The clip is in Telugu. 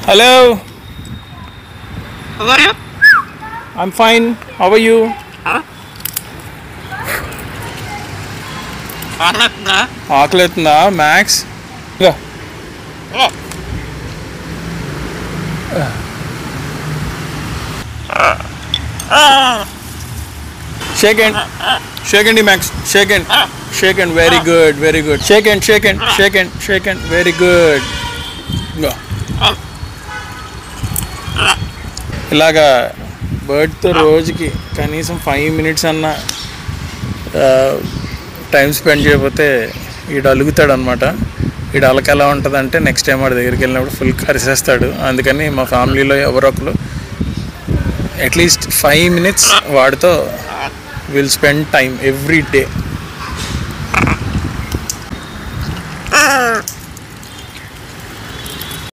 Hello How are you? I'm fine how are you మాట్లాడుతుందా ఆకలి అవుతుందా మ్యాక్స్ ఇగో షేక్ అండ్ షేక్ అండి max shake and shake and very good very good shake and shake and shake and shake and very good ఇంకో ఇలాగా బర్డ్తో రోజుకి కనీసం ఫైవ్ మినిట్స్ అన్న టైం స్పెండ్ చేయకపోతే ఈడు అలుగుతాడు అనమాట ఈడు అలక ఎలా ఉంటుందంటే నెక్స్ట్ టైం వాడి దగ్గరికి వెళ్ళినప్పుడు ఫుల్ కరిసేస్తాడు అందుకని మా ఫ్యామిలీలో ఎవరో ఒకరు అట్లీస్ట్ ఫైవ్ మినిట్స్ వాడితో will spend time every day